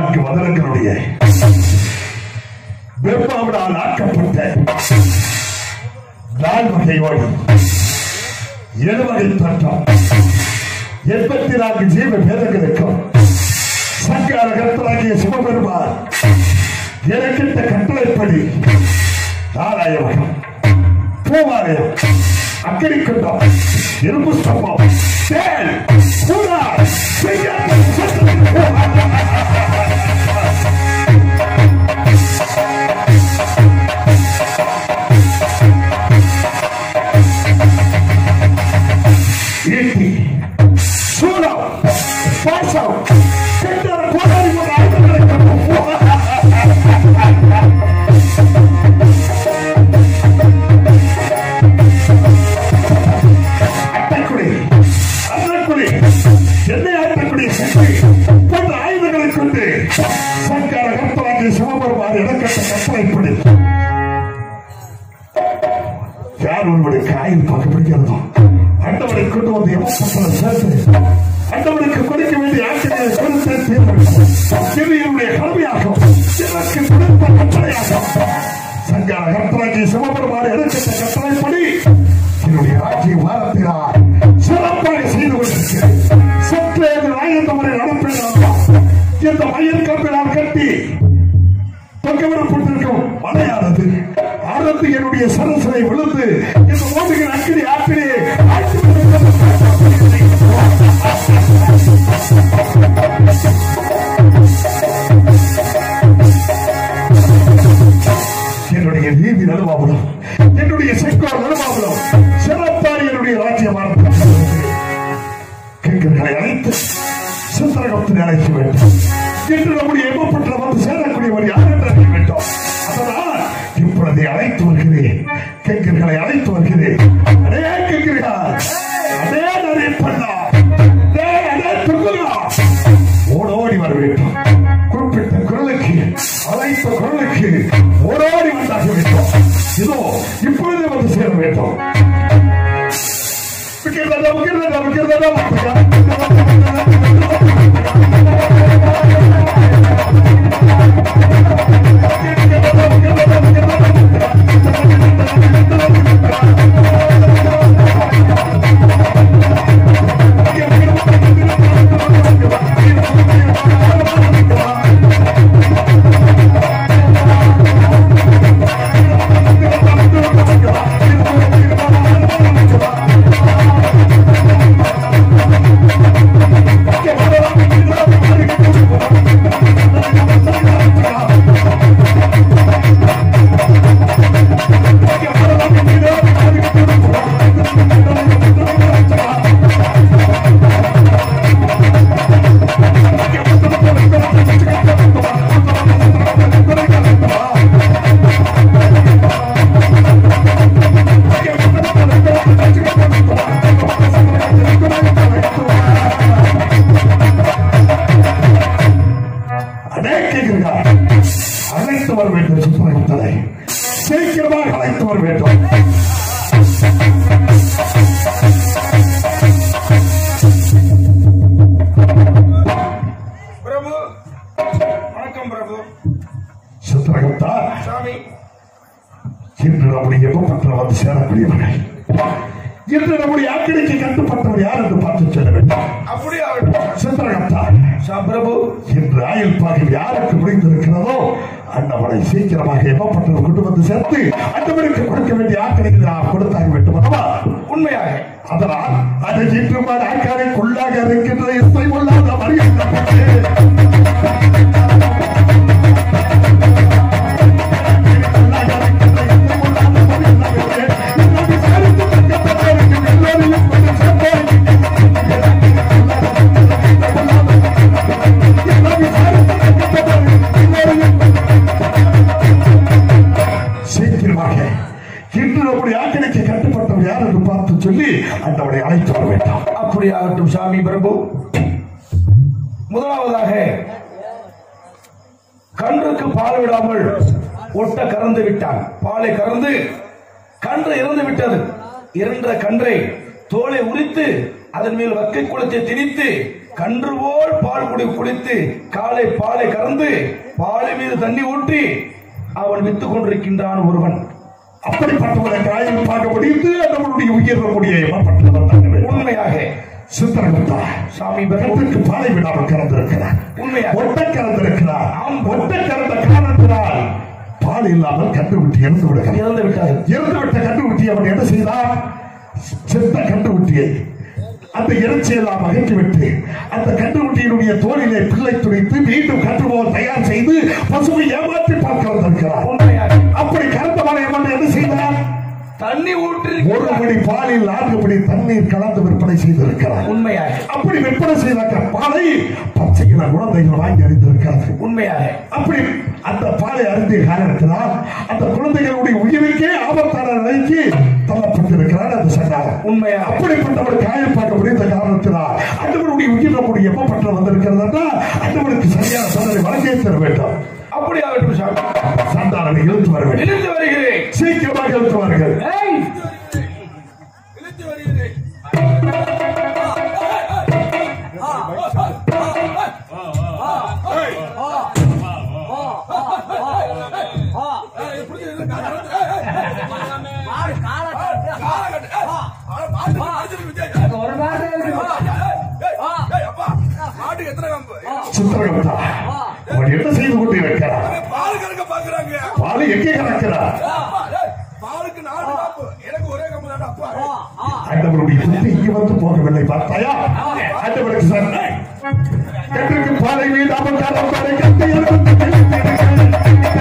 நான்கு மதனங்களுடைய வெப்பாவிடால் ஆக்கப்பட்ட நால் வகையோடு எழுவகை தோற்றம் எண்பத்தி நான்கு ஜீவ பேதங்களுக்கும் சங்கார கர்த்தராகிய சிவபெருமான் எனக்கிட்ட கட்டளைப்படி நாராயணம் பூவாலயம் அக்கடி கொண்டோம் இரும்பு ஸ்தம்பம் தேல் பூரா செய்யாத சத்தம். ஈட்டி சூலம் பாசம் கெட்டற போராடி கொண்ட ஆயுதங்களை கொண்டு அட்டக்குடி அட்டக்குடி என்னை அட்டக்குடி சக்தி போன்ற ஆயுதங்களை கொண்டு சங்கார கற்பனாகிய சிவபெருமான் இடக்கட்ட கற்பனைப்படி யார் ஒருவருக்கு ஆயுள் பார்க்க பிடிக்கிறதோ அண்டவனை கொண்டு வந்து எவ்வளவு சேர்த்து அண்டவனுக்கு கொடுக்க வேண்டிய ஆசிரியரை கொடுத்து தீர்மானிக்கும் இது என்னுடைய கடமையாகும் எனக்கு கொடுத்த கட்டளையாகும் சங்கார கற்பனாகிய சிவபெருமான் இடக்கட்ட கட்டளைப்படி என்னுடைய ராஜ்ய வாரத்தினால் சிறப்பாக செய்து கொண்டிருக்கிறேன் சற்றே ஆயிரத்து முறை நடப்பேன் இந்த மயில் கம்பினால் கட்டி தொங்கவிடப்பட்டிருக்கும் மலையானது ஆனந்து என்னுடைய சரசரை விழுந்து இந்த ஓடுகிற அக்கினி ஆற்றிலே ஆட்சி என்னுடைய நீதி நடுவாபுரம் என்னுடைய செங்கோர் நடுவாபுரம் சிறப்பாக என்னுடைய ராஜ்யமான கிங்கர்களை அழைத்து சித்திரகத்தில் அழைக்க வேண்டும் என்று நம்முடைய எவ்வப்பட்ட வந்து சேரக்கூடியவர் யார் என்று அறிய வேண்டும் அதனால் இப்பொழுதை அழைத்து வருகிறேன் கிங்கர்களை அழைத்து வருகிறேன் அடே கிங்கர்களா அதே நிறைய பண்ணா அதே அதே துர்குலா ஓடோடி வர வேண்டும் குறிப்பிட்ட குரலுக்கு அழைத்த குரலுக்கு ஓடோடி வந்தாக வேண்டும் இதோ இப்பொழுதே வந்து சேர வேண்டும் விக்கிறதா விக்கிறதா விக்கிறதா அநேகிகள் அழைத்து வர வேண்டும் சுப்பிரமணியத்தை சீக்கிரமாக அழைத்து வர வேண்டும் பிரபு வணக்கம் பிரபு சித்திரகுப்தா சாமி இன்று நம்முடைய எவ்வப்பட்ட வந்து சேரக்கூடியவர்கள் இன்று நம்முடைய ஆக்கிரிக்கு கட்டுப்பட்டவர் யார் என்று பார்த்து சொல்ல வேண்டும் அப்படியே ஆகட்டும் சித்திரகுப்தா சா பிரபு இன்று ஆயுள் பாகில் யாருக்கு முடிந்திருக்கிறதோ அன்னவனை சீக்கிரமாக எவ்வப்பட்டவர் கொண்டு வந்து சேர்த்து அன்னவனுக்கு கொடுக்க வேண்டிய ஆக்கிரிக்கு நாம் கொடுத்தாக வேண்டும் அல்லவா உண்மையாக அதனால் அது இன்று ஆக்காரைக்குள்ளாக இருக்கின்ற இசை உள்ளாத மரியாதை சீக்கிரமாக இன்று நம்முடைய ஆக்கினைக்கு கட்டுப்பட்டவர் யார் என்று பார்த்து சொல்லி அந்தவனை அழைத்து வர வேண்டாம் அப்படி ஆகட்டும் சாமி பிரபு முதலாவதாக கன்றுக்கு பால் விடாமல் ஒட்ட கறந்து விட்டான் பாலை கறந்து கன்று இறந்து விட்டது இறந்த கன்றை தோலை உரித்து அதன் மேல் வக்கை குளத்தை திணித்து கன்று போல் பால் குடி குடித்து காலை பாலை கறந்து பாலை மீது தண்ணி ஊற்றி அவன் வித்துக் கொண்டிருக்கின்றான் ஒருவன் அப்படிப்பட்டவரை காயில் பார்க்க முடிந்து நம்மளுடைய உயிர் நம்முடைய எமப்பட்டவர் தாங்க வேண்டும் உண்மையாக சித்திரகுப்தா சாமி பிரபு கருத்துக்கு பாலை விடாமல் கறந்திருக்கிறார் உண்மையாக ஒட்ட கறந்திருக்கிறார் ஒட்ட கறந்த காரணத்தினால் பால் இல்லாமல் கண்டுவிட்டு இறந்து விடுகிறார் இறந்து விட்டார்கள் இறந்து விட்ட கண்டுவிட்டி அவன் என்ன செய்தார் செத்த கண்டுவிட்டியை அந்த இறைச்சியெல்லாம் அகற்றிவிட்டு அந்த கண்டுவிட்டியினுடைய தோளிலே பிள்ளை துடித்து மீண்டும் கற்றுபோல் தயார் செய்து பசுவை ஏமாற்றி பார்க்க வந்திருக்கிறார் உண்மையாக அப்படி கருத்த மலை ஏமாற்றி என்ன செய்தார் தண்ணி ஊற்றி ஒரு படி பாலில் நான்கு படி தண்ணீர் கலந்து விற்பனை செய்திருக்கிறார் உண்மையாக அப்படி விற்பனை செய்த பாலை பச்சையில குழந்தைகள் வாங்கி அறிந்திருக்கிறது உண்மையாக அப்படி அந்த பாலை அருந்திய காரணத்தினால் அந்த குழந்தைகளுடைய உயிருக்கே ஆபத்தான நிலைக்கு தள்ளப்பட்டிருக்கிறார் அந்த சண்டாளன் உண்மையாக அப்படிப்பட்டவர் காயப்பாக்க முடிந்த காரணத்தினால் அண்டவருடைய உயிர் நம்முடைய எப்பப்பட்ட வந்திருக்கிறது என்றால் அண்டவருக்கு சரியான சந்தனை வழங்கி தர வேண்டும் அப்படி ஆகட்டும் சாமி சண்டாளனை இழுத்து வர வேண்டும் இழுத்து வருகிறேன் சீக்கிரமாக இழுத்துவார்கள் ஏய்! சித்திரகுப்தா அவன் என்ன செய்து கொண்டு இருக்கிறார் பாலை எங்கே கலக்கிறார் ஆண்டவருடைய புத்தி இங்கு வந்து போகவில்லை பார்த்தாயா ஆண்டவருக்கு சார் கட்டிற்கு பாலை வீடாமல் காலம் பாலை கட்டி எழுந்து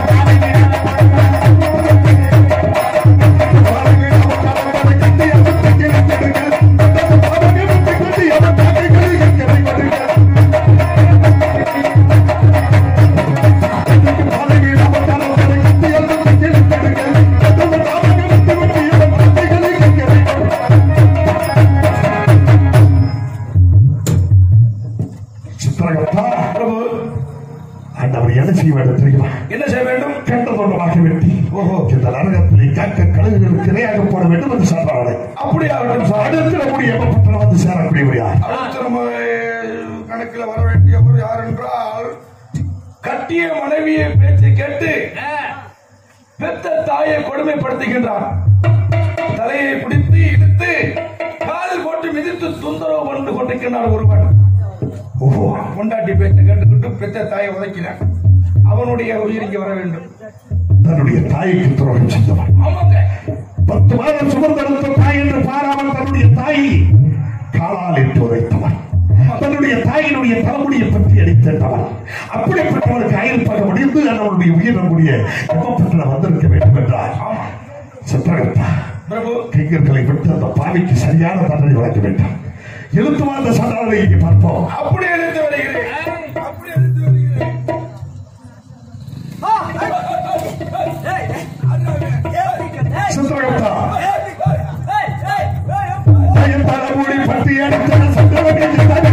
சித்திரகத்தா பிரபு ஆண்டவர் என்ன செய்ய வேண்டும் தெரியுமா என்ன செய்ய வேண்டும் கண்ட தோண்டமாக வெட்டி ஓஹோ. இந்த நரகத்திலே காக்க கழுகுகளுக்கு இணையாக போட வேண்டும் என்று சொல்றாரு அப்படி ஆகட்டும் சாமி அடுத்து நம்முடைய எம்மப்பட்டணம் வந்து சேரக்கூடியவர் யார் அடுத்து நம்ம கணக்கில் வர வேண்டியவர் யார் என்றால் கட்டிய மனைவியை பேச்சு கேட்டு பெத்த தாயை கொடுமைப்படுத்துகின்றான் தலையை பிடித்து இழுத்து காலில் போட்டு மிதித்து தொந்தரவு பண்ணி கொண்டிருக்கிறான் ஒருவன் ஓஹோ கொண்டாட்டி பேச்சை கேட்டுக்கிட்டு பெத்த தாயை உதைக்கிறான் அவனுடைய உயிர் இங்கே வர வேண்டும் தன்னுடைய தாய்க்கு துரோகம் செய்தவன் ஆமாங்க பத்து மாதம் சுமந்தெடுத்த தாய் என்று பாராமல் தன்னுடைய தாயை காலால் இட்டு உதைத்தவன் தன்னுடைய தாயினுடைய தலைமுடியை பற்றி அடித்தவன் அப்படிப்பட்டவனுக்கு ஆயுள் பார்க்க முடிந்து அவனுடைய உயிர் நம்முடைய எப்பப்பட்டன வந்திருக்க வேண்டும் என்றார் ஆமா சித்திரகத்தா பிரபு கைங்கர்களை விட்டு அந்த பாவிக்கு சரியான தண்டனை வழங்க வேண்டும் எழுத்து வாழ்ந்த சாதாரண இங்கே பார்ப்போம் அப்படி எடுத்து வருகிறேன் அப்படி எடுத்து வருகிறேன் சித்திரகத்தா தாயின் தலைமுடி பற்றி அடித்த சட்டவகை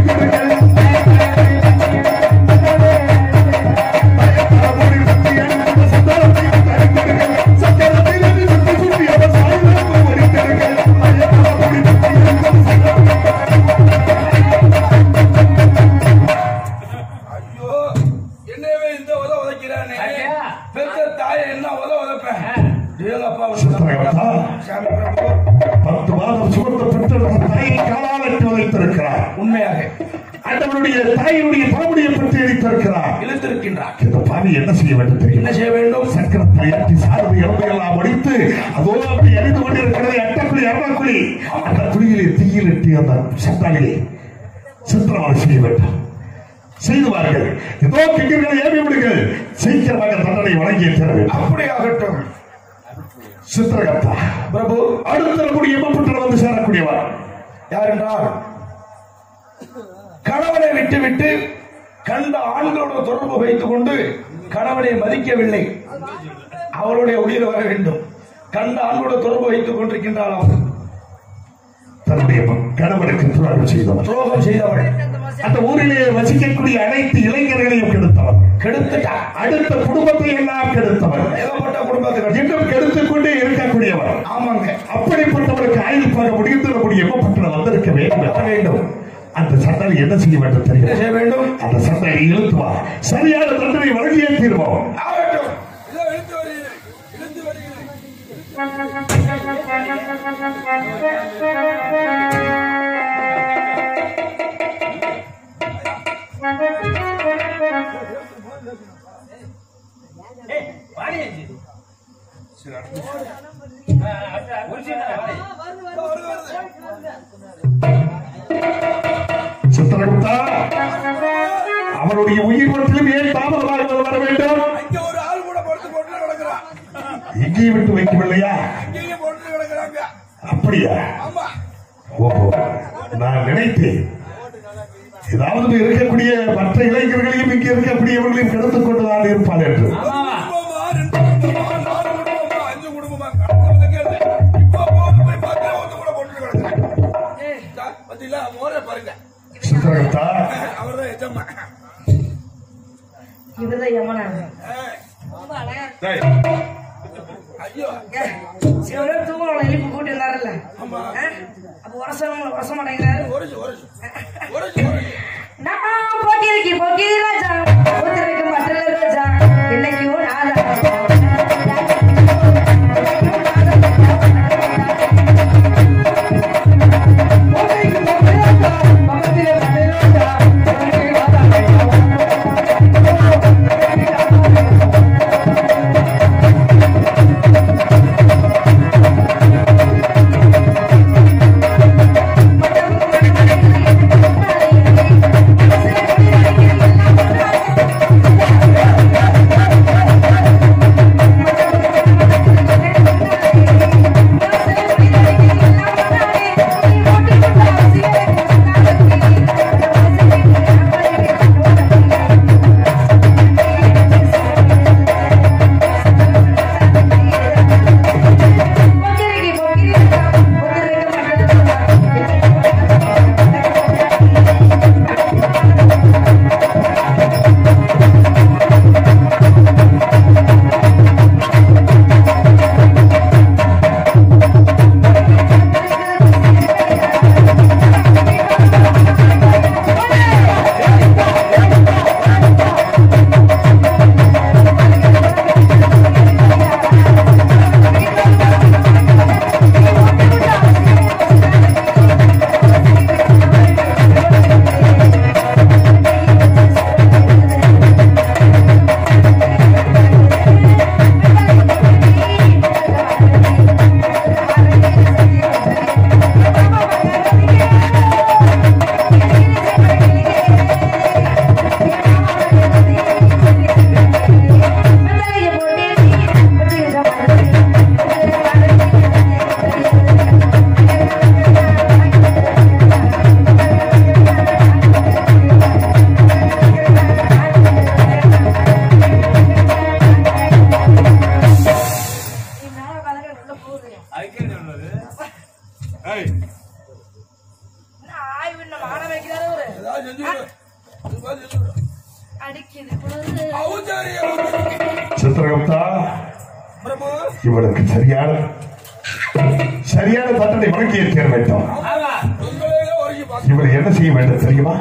ஐயோ என்னவே இந்த உத உதைக்கிறானே பெத்த தாயை என்ன உத உதைப்பேன் ஏகப்பா சித்திரகத்தா சாமி பிரபு பத்து மாதம் சுமந்த பெற்றெடுத்த தாயை காலாலட்டு வைத்திருக்கிறார் உண்மையாக ஆண்டவனுடைய தாயினுடைய தலைமுடியை பற்றி அடித்திருக்கிறார் இழுத்திருக்கின்றார் இந்த பாவி என்ன செய்ய வேண்டும் தெரியுமா என்ன செய்ய வேண்டும் சக்கரத்தை ஏற்றி சாரதி எல்லாம் அடித்து அதோ அப்படி எரிந்து கொண்டிருக்கிறது அட்டக்குழி அறக்குழி அந்த குழியிலே தீயில் எட்டி அந்த சட்டாளியை சித்திரவதை செய்ய வேண்டும் செய்துவார்கள் ஏதோ கிங்கர்களை ஏவி விடுங்கள் சீக்கிரமாக தண்டனை வழங்கி தர வேண்டும் அப்படி ஆகட்டும் சித்திரகத்தா பிரபு அடுத்த நம்முடைய எம்மப்பட்டு வந்து சேரக்கூடியவர் யார் என்றால் கணவனை விட்டுவிட்டு கண்ட ஆண்களோட தொடர்பு வைத்துக் கொண்டு கணவனை மதிக்கவில்லை அவருடைய உயிர் வர வேண்டும் கண்ட ஆண்களோட தொடர்பு வைத்துக் கொண்டிருக்கின்றாள் அவன் தன்னுடைய கணவனுக்கு துரோகம் செய்தவர் துரோகம் செய்தவள் அந்த ஊரிலே வசிக்கக்கூடிய அனைத்து இளைஞர்களையும் கெடுத்தவர் கெடுத்துட்டான் அடுத்த குடும்பத்தை எல்லாம் கெடுத்தவர் ஏகப்பட்ட குடும்பத்துக்கு இன்னும் கெடுத்துக் கொண்டே இருக்கக்கூடியவர் ஆமாங்க அப்படிப்பட்டவருக்கு ஆயுள் பார்க்க முடிந்து நம்முடைய எம்மப்பட்டு வந்திருக்க வேண்டும் வர வேண்டும் அந்த சட்டம் என்ன செய்ய வேண்டும் என்ன தெரியும் செய்ய வேண்டும் அந்த சட்டை இழுத்து வா சரியான தண்டனை வழங்கியே தீர்வோம் ஆகட்டும் இதோ இழுத்து வருகிறேன் இழுத்து வருகிறேன் சித்திரகுப்தா அவருடைய உயிர் மட்டிலும் ஏன் தாமதமாக வர வேண்டும் இங்க ஒரு ஆள் கூட படுத்து போட்டு கிடக்குறான் எங்கேயும் விட்டு வைக்கவில்லையா இங்கேயும் போட்டு கிடக்குறாங்க அப்படியா ஆமா ஓஹோ நான் நினைத்தேன் ஏதாவது இருக்கக்கூடிய மற்ற இளைஞர்களையும் இங்கே இருக்கக்கூடியவர்களையும் கிடத்துக் கொண்டுதான் இருப்பார் என்று குடும்பமா, ரெண்டு குடும்பமா, நாலு குடும்பமா, அஞ்சு குடும்பமா, கணக்கு கேளு. இப்போ போய் போய் பார்த்தா ஒருத்தன் கூட போட்டு கிடக்குறான். சார், பாத்தீங்களா, மோரை பாருங்க சித்திரகுப்தா அவர்தான் எஜமா இவர்தான் யமனா டேய். ஐயோ சிவனே தூக்கம் எழுப்பி கூட்டி இருந்தாருல்ல ஆமா. ஆ? அப்ப உரசம் உரச மாட்டேங்கிறாரு ஒரு நிமிஷம், ஒரு நிமிஷம். ஒரு நிமிஷம், ஒரு நிமிஷம். நான் போக்கிருக்கு போக்கிரி ராஜா ஒருத்தருக்கு மற்றல ராஜா என்னைக்கும் ஏய், ஆய்வு மாட வைக்கிறாரு அவரு ஏதாவது செஞ்சு விடு. ஏதாவது செஞ்சு விடு. அடிக்குது குளிருது. அவுச்சாரியா? சித்திரகுப்தா பிரபு, இவளுக்கு சரியான சரியான தண்டனை வழங்கியே தீர வேண்டும் உங்களையே ஒருங்கி பார்க்க- இவள் என்ன செய்ய வேண்டும் தெரியுமா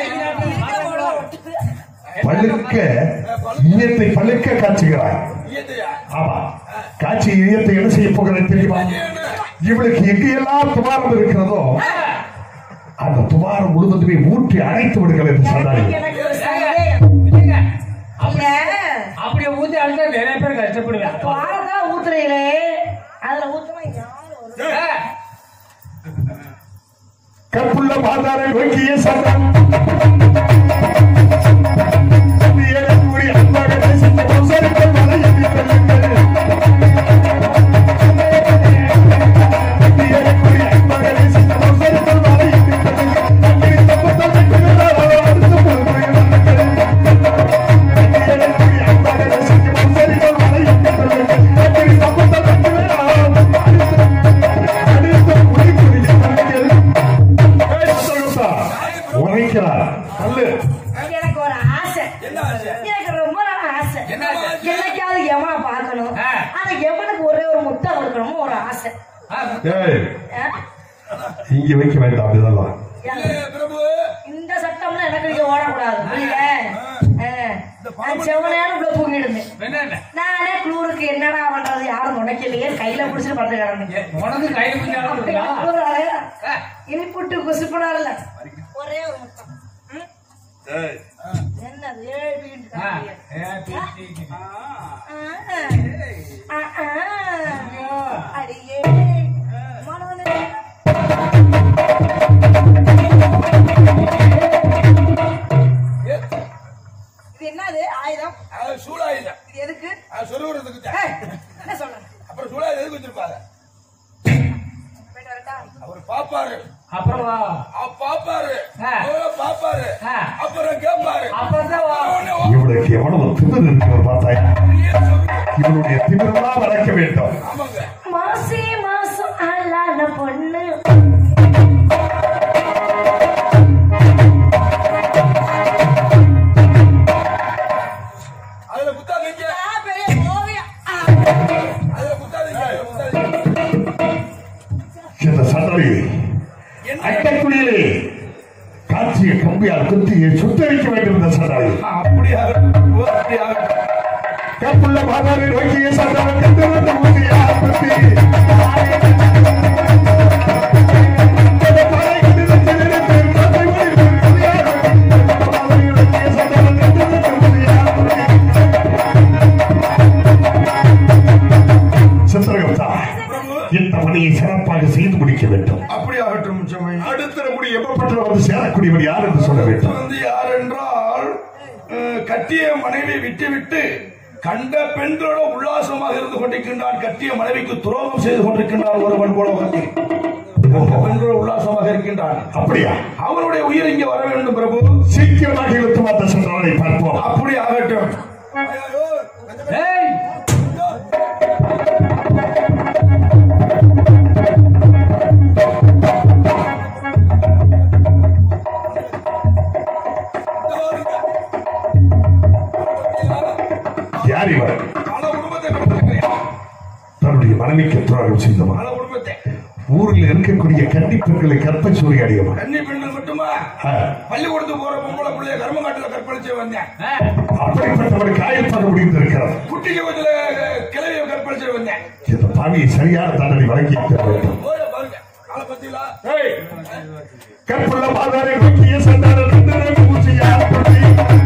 பழுக்க ஈயத்தை பழுக்க காய்ச்சுகிறாய் ஈயத்தையா? ஆமா காட்சி ஈயத்தை என்ன செய்ய போகிறது தெரியுமா இவளுக்கு எங்கெல்லாம் துவாரம் இருக்கிறதோ அந்த துவாரம் முழுவதுமே ஊற்றி அழைத்து விடுங்கள் என்று சொன்னார்கள் எனக்கு ஒரு சந்தேகம். இல்லைங்க. இல்ல, அப்படியே ஊத்தி அழுத்தா நிறைய பேர் கஷ்டப்படுவேன் பாலத்தை ஊத்துறீங்களே அதுல ஊத்துனா யாரு வரும்? கற்புள்ள மாதாரை நோக்கிய சட்டம் கூறி அன்பாக நேசித்த மோசடித்த மலை எண்ணி கொள்ளுங்கள். கூறி அன்பாக நேசித்த மோசடித்த மலை எண்ணி கொள்ளுங்கள். அக்கினி தப்பத்தால் வெட்டுகிறார் அவர் அடுத்த பொறுப்புகள் கூறி அன்பாக நேசித்த மோசடித்த மலை எண்ணி கொள்ளுங்கள். அக்கினி தப்பத்தால் வெட்டுகிறார் அடுத்த பொறுப்புகள் உரைக்கிறார் அல்லு எனக்கு ஒரு ஆசை என்ன ஆசை? எனக்கு ரொம்ப நாள் ஆசை என்ன ஆசை? என்னைக்காவது யமனை பார்க்கணும் ஆ. ஆனா யமனுக்கு ஒரே ஒரு முட்டை கொடுக்கணும் ஒரு ஆசை ஏய் ஆ? இங்க வைக்க வேண்டாம் இதெல்லாம் இல்ல, பிரபு ஓடக்கூடாது புரியல ஆ. நான் செவனையான உள்ள தூங்கிட்டு இருந்தேன் என்ன என்ன நானே குளூருக்கு என்னடா பண்றது யாரும் உனக்கலையே கையில புடிச்சிட்டு படுத்து கிடந்தேன் ஏ, உனக்கு கையில பிடிச்சாலும் இருக்கா ஒரு அழகா இனிப்புட்டு குசுப்படாதுல ஒரே ஒரு முத்தம் ம்? என்னது ஏழு வீட்டு ஆ, காப்பியா? ஏ, பீச்சி, பீச்சி. ஆ, ஆ, ஆ. அடியே மனோனே. இது என்னது ஆயுதம் அது சூடாயுதம் இது எதுக்கு அது சொருகிறதுக்கு தான். ஏய், என்ன சொல்றேன் அப்புறம் சூடாயுதம் எதுக்கு வச்சிருப்பாரு போயிட்டு வரட்டா? அவர் பாப்பாரு அப்புறம் வா அவர் பாப்பாரு ஆ. அவரை பாப்பாரு ஆ. அப்புறம் கேட்பாரு அப்பதான் வா உடனே இவளுக்கு எவ்வளவு திமிர் இருக்கிறது பார்த்தாயா அப்படியே சொல்லுங்க. இவளுடைய திமிரெல்லாம் வளர்க்க வேண்டும் ஆமாங்க மாசி மாசம் அல்லாத பொண்ணு அதுல குத்தாதீங்க ஆ, பெரிய ஓவியம் ஆ. அதுல குத்தாதீங்க அதுல குத்தாதீங்க இந்த சண்டை அட்டைக்குடியிலே காட்சிய கம்பியால் குத்தியை சுத்தரிக்க வேண்டும் இந்த சண்டை அப்படி ஆகட்டும் ஓ, அப்படி ஆகட்டும் கப்புள்ள மாதாவை நோக்கிய சண்டை கண்டு வந்து ஊதியா குத்தி இந்த பாறை கண்டு வந்து நினைத்து கத்தை முடிவு புரியாது. மாதாவை நோக்கிய சண்டை கண்டு வந்து ஊதியா குத்தி. சித்திரகுப்தா பிரபு இந்த பணியை சிறப்பாக செய்து முடிக்க வேண்டும் அப்படி ஆகட்டும் முச்சமை அடுத்த நம்முடைய எப்பப்பட்ட வந்து சேரக்கூடியவர் யார் என்று சொல்ல வேண்டும் வந்து யார் என்றால் அஹ், கட்டிய மனைவி விட்டு விட்டு கண்ட பெண்களோட உல்லாசமாக இருந்து கொண்டிருக்கின்றான் கட்டிய மனைவிக்கு துரோகம் செய்து கொண்டிருக்கின்றான் ஒருவன் போல உலகத்தில். கண்ட பெண்களோட உல்லாசமாக இருக்கின்றான் அப்படியா அவனுடைய உயிர் இங்கே வர வேண்டும் பிரபு சீக்கிரமாக இழுத்து வந்த சென்றவனை பார்ப்போம் அப்படி ஆகட்டும் ஏய் யார் இவர் பல குடும்பத்தை கொடுத்திருக்கிறேன். தன்னுடைய மனைவிக்கு துரோகம் செய்தவன் பல குடும்பத்தை ஊரில் இருக்கக்கூடிய கன்னி பெண்களை கற்ப சூறி அடையவன் கன்னி பெண்கள் மட்டுமா ஆ, பள்ளிக்கூடத்துக்கு போற பொம்பளை பிள்ளைய கர்மகாட்டில கற்பழிச்சு வந்தேன் ஆ, அப்படிப்பட்டவனுக்கு ஆயத்தாக முடிந்திருக்கிறது குட்டிக்கு கொஞ்சம் கிளவிய கற்பழிச்சு வந்தேன் இந்த பாவியை சரியான தண்டனை வழங்கி தர வேண்டும் போய் பாருங்க காலை பத்திலா கற்புள்ள மாதாரை நோக்கிய சண்டான தண்டனை பூசியா குத்தி.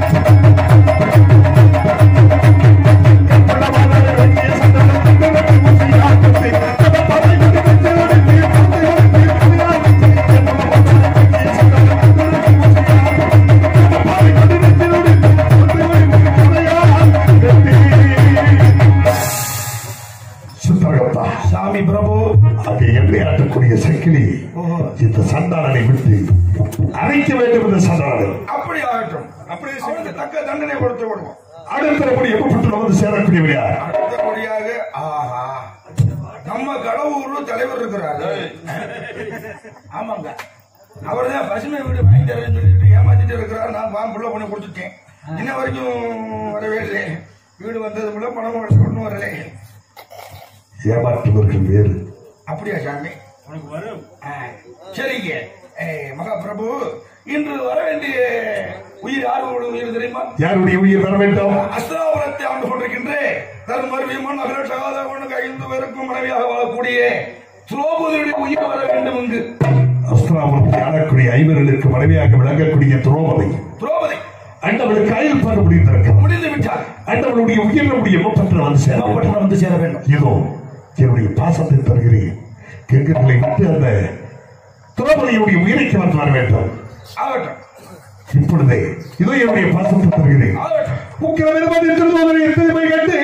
கற்புள்ள மாதாரை நோக்கிய சண்டான தண்டனை பூசியா குத்தி. அந்த பாவை கண்டு வெச்சோடு தீ, பாவையோடு தீ, பாவையோடு தீ. கற்புள்ள மாதாரை நோக்கிய சண்டான தண்டனை பூசியா குத்தி. அந்த பாவை கண்டு வெச்சோடு தீ, பாவையோடு தீ, பாவையோடு தீ. சுத்தகத்தா சாமி பிரபு அங்கே எண்ணெய் ஆட்டக்கூடிய சக்கிலி இந்த சண்டாளனை விட்டு அழைக்க வேண்டும் இந்த சண்டாளனை அப்படி ஆகட்டும் அப்படி அவனுக்கு தக்க தண்டனை கொடுத்து விடுவோம் அடுத்தபடி எப்பப்பட்டு வந்து சேரக்கூடியவர் யார் அடுத்தபடியாக ஆஹா நம்ம கடவுர்ல தலைவர் இருக்கிறாரு ஆமாங்க அவர் தான் பசுமை வீடு வாங்கி தரேன்னு சொல்லிட்டு ஏமாத்திட்டு இருக்கிறார் நான் வாங்க புள்ள பண்ணி கொடுத்துட்டேன் இன்ன வரைக்கும் வரவே இல்லை வீடு வந்ததுக்குள்ள பணம் ஒன்றும் வரல ஏமாற்றுவர்கள் வேறு அப்படியா சாமி உனக்கு வரும் சரிங்க ஏய், மகாபிரபு இன்று வர வேண்டிய உயிர் யாரோட உயிர் தெரியுமா யாருடைய உயிர் வர வேண்டும் அஸ்தாபுரத்தை ஆண்டு கொண்டிருக்கின்ற தர்மர் விமன் மகள் சகாதவனுக்கு ஐந்து பேருக்கும் மனைவியாக வாழக்கூடிய திரௌபதியுடைய உயிர் வர வேண்டும் இங்கு அஸ்திராபுரத்தை ஆளக்கூடிய ஐவர்களுக்கு மனைவியாக விளங்கக்கூடிய துரோபதை திரௌபதி அண்டவளுக்கு அயல் பார்க்க முடிந்திருக்கிறது முடிந்து விட்டார் அண்டவளுடைய உயிர் நம்முடைய எப்பப்பட்டு வந்து சேர வேண்டும். பட்டணம் வந்து சேர வேண்டும் இதோ என்னுடைய பாசத்தை தருகிறேன் கெங்குகளை விட்டு அந்த துரோபதியுடைய உயிரைக்கு வந்து வர வேண்டும் ஆகட்டும் இப்பொழுதே இதோ என்னுடைய பாசத்தை தருகிறேன் ஆகட்டும் உக்கிரமிருப்பது திருதோதனை எத்தனை கண்டு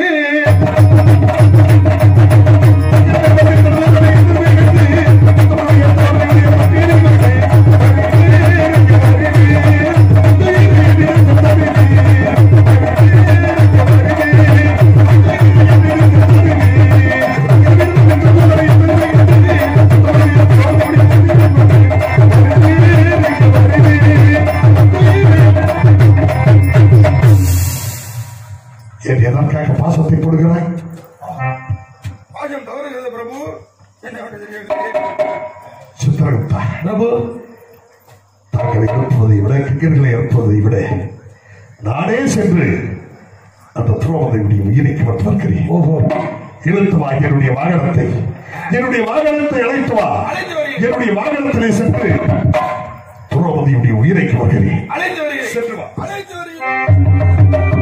என் எதற்காக பாசத்தை போடுகிறாய் பாஜம் தவறுகிறது பிரபு என்ன வேண்டு தெரியவில்லை சித்திரகுப்தா பிரபு தாங்களை எழுப்புவதை விட கிங்கர்களை எழுப்புவதை விட நானே சென்று அந்த துரோகத்தையுடைய உயிரைக்கு வந்து பார்க்கிறேன் ஓஹோ இழுத்து வா என்னுடைய வாகனத்தை என்னுடைய வாகனத்தை அழைத்து வா அழைத்து வருகிறேன். என்னுடைய வாகனத்திலே சென்று துரோபதியுடைய உயிரைக்கு வருகிறேன் அழைத்து வருகிறேன் அழைத்து வருகிறேன்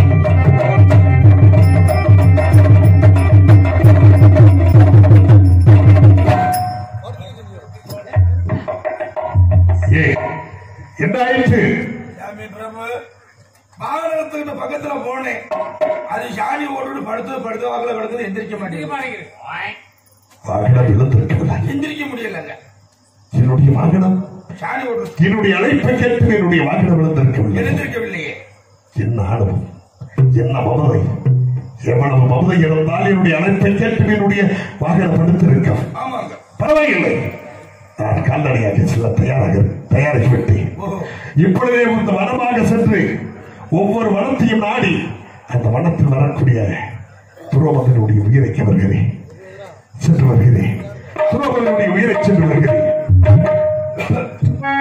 ஏ என்ன ஆயிற்று சாமி பிரபு வாகனத்துக்கு பக்கத்துல போனேன் அது சாணி ஓட்டு படுத்து படுத்து வாக்கில் படுத்து எந்திரிக்க மாட்டேங்குது வாகனம் இழுந்திருக்கவில்லை எந்திரிக்க முடியலங்க என்னுடைய வாகனம் சாணி ஓட்டு என்னுடைய அழைப்பை கேட்டு என்னுடைய வாகனம் இழுந்திருக்கவில்லை எழுந்திருக்கவில்லையே என்ன ஆணவம் என்ன மமதை எவ்வளவு மமதை இருந்தால் என்னுடைய அழைப்பை கேட்டு என்னுடைய வாகனம் எடுத்திருக்கும் ஆமாங்க பரவாயில்லை நான் கால்நடையாக செல்ல தயாராக தயாராகிவிட்டேன் ஓஹோ இப்பொழுதே இந்த வனமாக சென்று ஒவ்வொரு வனத்தையும் நாடி அந்த வனத்தில் வரக்கூடிய துரோபதனுடைய உயிரைக்கு வருகிறேன் சென்று வருகிறேன் துரோபதனுடைய உயிரை சென்று வருகிறேன்